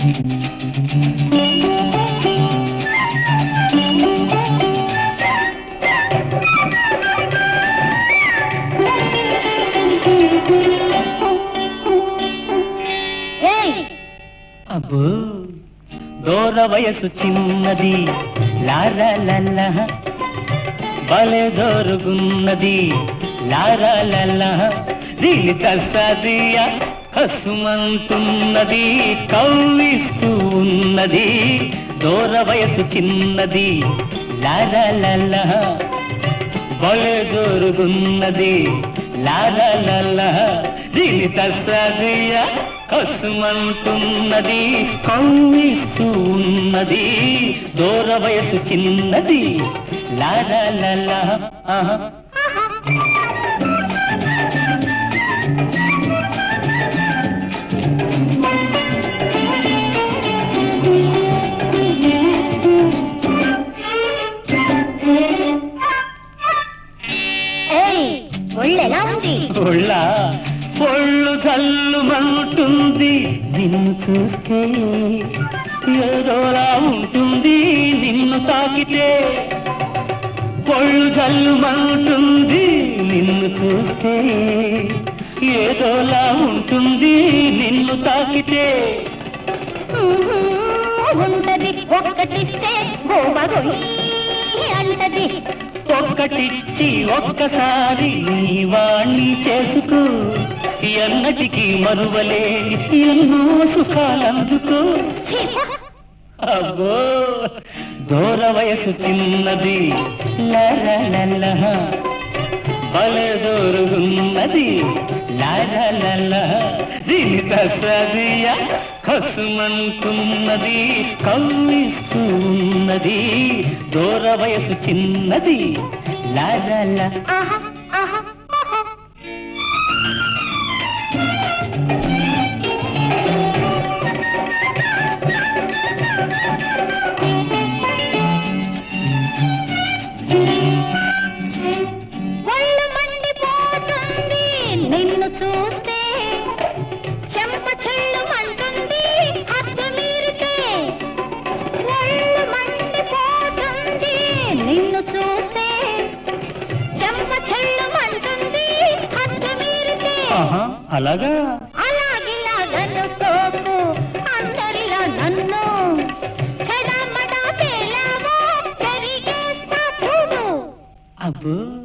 ఏయ్ అబ్బో దూర వయసు చిన్నది లారాలల్ల భలే జోరుగున్నది లారాలల్ల దీని తస్సదియ కసుమంటున్నది కవ్విస్తూ ఉన్నది దూర వయసు చిన్నది లారాలల్ల భలే జోరుగున్నది లాలల దీని తస్సదియ కసుమంటున్నది కవ్విస్తూ ఉన్నది దూర వయసు చిన్నది లాలల ఆహా ఏయ్ ఒళ్ళెలా ఉంది ఒళ్ళ ఒళ్ళు చల్లుమంటుంది నిన్ను చూస్తే ఏదోలా ఉంటుంది నిన్ను తాకితే ఒళ్ళు చల్లుమంటుంది నిన్ను చూస్తే ఏదోలా ఉంటుంది నిన్ను తాకితే ఉహూ, ఉంటది ఒక్కటిస్తే గోవా గొయ్యి అంటది ఒక్కటిచ్చి ఒక్కసారి నీ వాణ్ణి చేసుకో ఎన్నటికీ మరువలేని ఎన్నో సుఖాలందుకో ఛీ, పో. అబ్బో దూర వయసు చిన్నది లలలల భలే జోరుగున్నది లలలల దీని తసదియ కసుమంటున్నది కవ్విస్తూ ఉన్నది దూర వయసు చిన్నది లలల ఆహా ఆహా ఆహా. ఒళ్ళు మండిపోతుంది నిన్ను చూస్తే చెంప చెళ్ళుమంటుంది హద్దు మీరితే ఒళ్ళు మండిపోతుంది నిన్ను చూస్తే చెంప చెళ్ళుమంటుంది హద్దు మీరితే ఆహా అలాగా అలాగిలాగనుకోకు అందరిలా నన్ను చెడమడా తేలావో పెరిగేస్తా చూడు అబ్బో